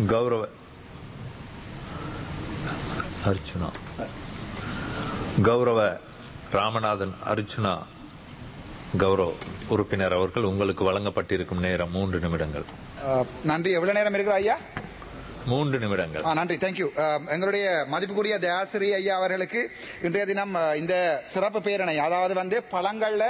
கௌரவ அர்ச்சுனா கௌரவ ராமநாதன் அர்ச்சுனா கௌரவ உறுப்பினர் அவர்கள் உங்களுக்கு வழங்கப்பட்டிருக்கும் நேரம் மூன்று நிமிடங்கள் அஹ், நன்றி எவ்வளவு நேரம் இருக்கிற ஐயா மூன்று நிமிடங்கள் ஆ, நன்றி தேங்க்யூ எங்களுடைய மதிப்புக்குரிய தயாசிரி ஐயா அவர்களுக்கு இன்றைய தினம் அஹ், இந்த சிறப்பு பேரணை அதாவது வந்து பழங்கள்ல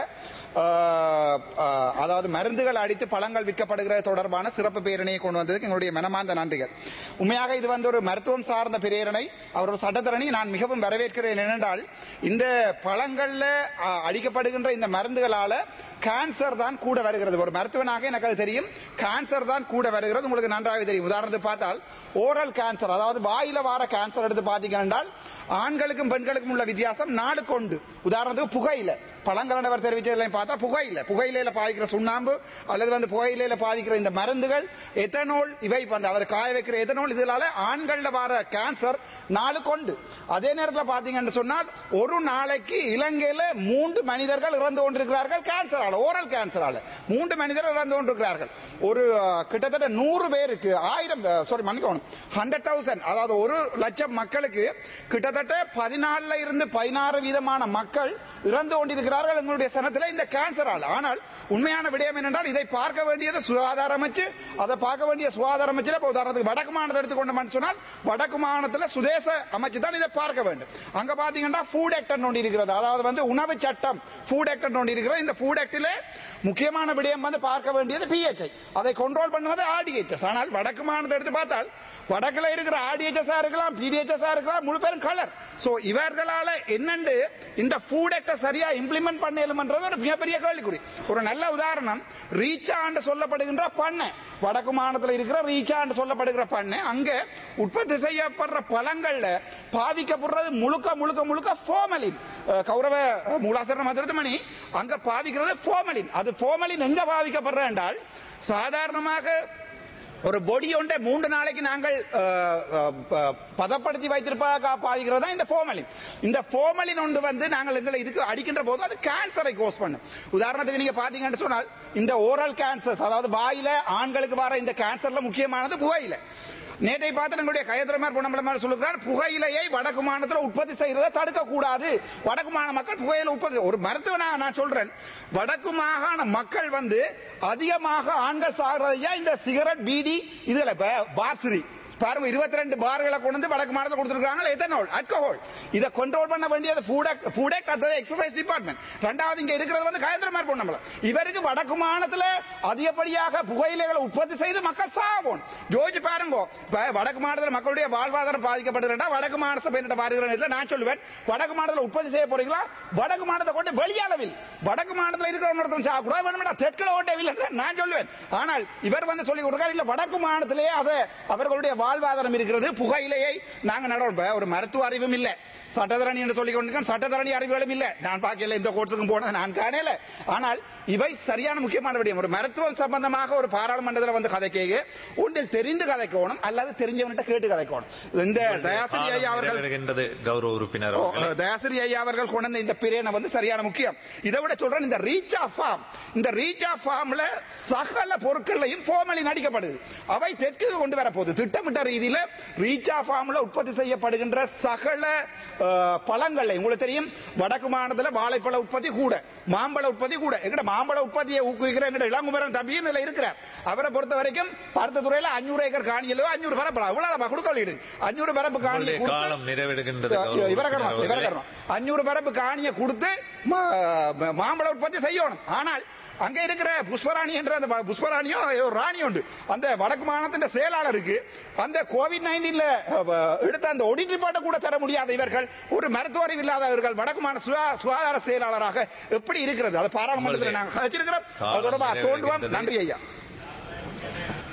அஹ், அஹ், அதாவது மருந்துகள் அடித்து பழங்கள் விற்கப்படுகிறது தொடர்பான சிறப்பு பேரணியை கொண்டு வந்ததுக்கு எங்களுடைய மனமார்ந்த நன்றிகள் உண்மையாக இது வந்து ஒரு மருத்துவம் சார்ந்த பிரேரணை அவரோட சட்டத்தரணி நான் மிகவும் வரவேற்கிறேன் ஏனென்றால் இந்த பழங்கள்ல அஹ், அடிக்கப்படுகின்ற இந்த மருந்துகளால கேன்சர் தான் கூட வருகிறது ஒரு மருத்துவனாக எனக்கு அது தெரியும் கேன்சர் தான் கூட வருகிறது உங்களுக்கு நன்றாக தெரியும் உதாரணத்துக்கு பார்த்தால் ஓரல் கேன்சர் அதாவது வாயில வார கேன்சர் எடுத்து பார்த்தீங்கன்னா ஆண்களுக்கும் பெண்களுக்கும் உள்ள வித்தியாசம் நாடு கொண்டு உதாரணத்துக்கு புகையில பழங்கலண்டவர் தெரிவித்ததில் பார்த்தா புகையில புகையிலையில பாவிக்கிற சுண்ணாம்பு அல்லது வந்து புகையிலையில பாவிக்கிற இந்த மருந்துகள் எத்தனோல் இவை வந்து அவர் காய வைக்கிற எத்தனோல் இதனால ஆண்கள்ல வர கேன்சர் நாலு கொண்டு அதே நேரத்தில் பாத்தீங்கன்னு சொன்னால் ஒரு நாளைக்கு இலங்கையில மூன்று மனிதர்கள் இறந்து கொண்டிருக்கிறார்கள் கேன்சரால ஓரல் கேன்சரால மூன்று மனிதர்கள் இறந்து கொண்டிருக்கிறார்கள் ஒரு அஹ், கிட்டத்தட்ட நூறு பேருக்கு ஆயிரம் சாரி மன்னிக்கணும் ஹண்ட்ரட் தௌசண்ட் அதாவது ஒரு லட்சம் மக்களுக்கு கிட்டத்தட்ட பதினாலுல இருந்து பதினாறு வீதமான மக்கள் இறந்து கொண்டிருக்கிறார்கள் எங்களுடைய சனத்தில் இந்த கேன்சரால் ஆனால் உண்மையான விடயம் என்னென்றால் இதை பார்க்க வேண்டியது சுகாதார அமைச்சு அதை பார்க்க வேண்டிய சுகாதார அமைச்சில் இப்போ உதாரணத்துக்கு வடக்கு மாநிலத்தை எடுத்துக்கொண்டோம்னு சொன்னால் வடக்கு மாநிலத்தில் சுதேச அமைச்சு தான் இதை பார்க்க வேண்டும் அங்க பாத்தீங்கன்னா ஃபுட் ஆக்ட் ஒன்று இருக்கிறது அதாவது வந்து உணவு சட்டம் ஃபுட் ஆக்ட் ஒன்று இருக்கிறது இந்த ஃபுட் ஆக்டிலே முக்கியமான விடயம் வந்து பார்க்க வேண்டியது பிஹெச்ஐ அதை கண்ட்ரோல் பண்ணுவது ஆர்டிஹெச்எஸ் ஆனால் வடக்கு மாநிலத்தை எடுத்து பார்த்தால் வடக்குல இருக்கிற ஆர்டிஹெச்எஸ் இருக்கலாம் பிடிஹெச்எஸ் இருக்கலாம் முழு பேரும் கலர் சோ இவர்களால என்னண்டு இந்த ஃபுட் ஆக்ட சரியா இம்ப்ளிமெண்ட் பண்ணலும்ன்றது ஒரு மிகப்பெரிய கேள்விக்குறி ஒரு நல்ல உதாரணம் ரீச்சாண்டு சொல்லப்படுகின்ற பண்ணை வடக்கு மாநிலத்தில் இருக்கிற ரீச்சாண்டு சொல்லப்படுகிற பண்ணை அங்க உற்பத்தி செய்யப்படுற பழங்கள்ல பாவிக்கப்படுறது முழுக்க முழுக்க முழுக்க ஃபோமலின் கௌரவ அஹ், மூலாசரண மதுரமணி அங்க பாவிக்கிறது ஃபோமலின் அது ஃபோமலின் எங்க பாவிக்கப்படுற என்றால் சாதாரணமாக ஒரு பொடி ஒன்றை மூன்று நாளைக்கு நாங்கள் அஹ், அஹ், ப- பதப்படுத்தி வைத்திருப்பதாக பாவிக்கிறது தான் இந்த ஃபோமலின் இந்த ஃபோமலின் ஒன்று வந்து நாங்கள் எங்களை இதுக்கு அடிக்கின்ற போது அது கேன்சரை கோஸ் பண்ணும் உதாரணத்துக்கு நீங்க பாத்தீங்கன்னு சொன்னால் இந்த ஓரல் கேன்சர்ஸ் அதாவது வாயில ஆண்களுக்கு வர இந்த கேன்சர்ல முக்கியமானது புகையில நேற்றை பார்த்து எங்களுடைய கயத்திரமார் பொன்னம்பலமார் சொல்லுகிறார் புகையிலையை வடக்கு மாநிலத்தில் உற்பத்தி செய்யறதை தடுக்க கூடாது வடக்கு மாகாண மக்கள் புகையில உற்பத்தி ஒரு மருத்துவனாக நான் சொல்றேன் வடக்கு மாகாண மக்கள் வந்து அதிகமாக ஆண்கள் சாகிறதையா இந்த சிகரெட் பீடி இதுல இப்ப பாசுரி பாருங்க இருபத்தி ரெண்டு பார்களை கொண்டு வந்து வடக்கு மாநிலத்தில் கொடுத்துருக்காங்க எத்தனால் அல்கஹால் இதை கண்ட்ரோல் பண்ண வேண்டியது ஃபுட் ஆக்ட் ஃபுட் ஆக்ட் அதாவது எக்ஸசைஸ் டிபார்ட்மெண்ட் ரெண்டாவது இங்க இருக்கிறது வந்து கயந்திரமார் பொன்னம்பலம் இவருக்கு வடக்கு மாநிலத்தில் அதிகப்படியாக புகையிலைகளை உற்பத்தி செய்து மக்கள் சாகும் ஜோதிச்சு பாருங்க இப்ப வடக்கு மாநிலத்தில் மக்களுடைய வாழ்வாதாரம் பாதிக்கப்படுகிறா வடக்கு மாநில சபையிட்ட பாருகிற நான் சொல்லுவேன் வடக்கு மாநிலத்தில் உற்பத்தி செய்ய போறீங்களா வடக்கு மாநிலத்தை கொண்டு வெளியளவில் வடக்கு மாநிலத்தில் இருக்கிற ஒருத்தன் சாப்பிட வேணும்டா தெற்குல ஓட்டவில்லை நான் சொல்லுவேன் ஆனால் இவர் வந்து சொல்லி கொடுக்காரு இல்ல வடக்கு மாநிலத்திலே அதை அவர்களுடைய வாழ்வாதாரம் இருக்கிறது புகையிலையை நாங்க நடவடிக்கை ஒரு மருத்துவ அறிவும் இல்லை சட்டத்தரணி என்று சொல்லிக் கொண்டிருக்கேன் சட்டத்தரணி அறிவுகளும் இல்லை நான் பார்க்கல இந்த கோர்ஸுக்கும் போனது நான் காணல ஆனால் இவை சரியான முக்கியமான விடயம் ஒரு மருத்துவம் சம்பந்தமாக ஒரு பாராளுமன்றத்தில் வந்து கதைக்க ஒன்றில் தெரிந்து கதைக்கணும் அல்லது தெரிஞ்சவன்கிட்ட கேட்டு கதைக்கணும் இந்த தயாசிரி ஐயா அவர்கள் நிறைவேறுகின்றது கௌரவ உறுப்பினர் ஓ, அவர்களே. தயாசிரி ஐயா அவர்கள் கொண்டு வந்த இந்த பிரேனை வந்து சரியான முக்கியம் இதை விட சொல்றேன் இந்த ரீச் ஆஃப் ஃபார்ம் இந்த ரீச் ஆஃப் ஃபார்ம்ல சகல பொருட்களையும் ஃபோர்மலின் அடிக்கப்படுது அவை தெற்கு கொண்டு வரப்போகுது திட்டமிட்ட ரீதியில ரீச் ஆஃப் ஃபார்ம்ல உற்பத்தி செய்யப்படுகின்ற சகல அஹ், பழங்களை உங்களுக்கு தெரியும் வடக்கு மாநிலத்தில் வாழைப்பழ உற்பத்தி கூட மாம்பழ உற்பத்தி கூட எங்கட மாம்பழ உற்பத்தியை ஊக்குவிக்கிற எங்கட இளங்குமரன் தம்பியும் இதுல இருக்கிறார் அவரை பொறுத்த வரைக்கும் பருத்த துறையில அஞ்சூறு ஏக்கர் காணியிலோ அஞ்சூறு பரப்பு அவ்வளவு கொடுக்கல அஞ்சூறு பரப்பு காணியை உங்களுடைய கொடுத்து காலம் நிறைவேறுகின்றது கௌரவ இவரகர்மா உறுப்பினர் அவர்களே. இவரகர்மா அஞ்சூறு பரப்பு காணியை கொடுத்து மா- ம- மாம்பழ உற்பத்தி செய்யணும் ஆனால் அங்க இருக்கிற புஷ்பராணி என்ற அந்த வ- புஷ்பராணியோ ஏதோ ஒரு ராணி உண்டு அந்த வடக்கு மாநிலத்தின் செயலாளருக்கு அந்த கோவிட் நைன்டீன்ல எடுத்த அந்த ஒடிட் ரிப்போர்ட்டை கூட தர முடியாத இவர்கள் ஒரு மருத்துவ அறிவு இல்லாதவர்கள் வடக்கு மாநில சுகா- சுகாதார செயலாளராக எப்படி இருக்கிறது அது பாராளுமன்றத்தில் நாங்கள் கழிச்சிருக்கிறோம் அது தொடர்பாக தோண்டுவோம் நன்றி ஐயா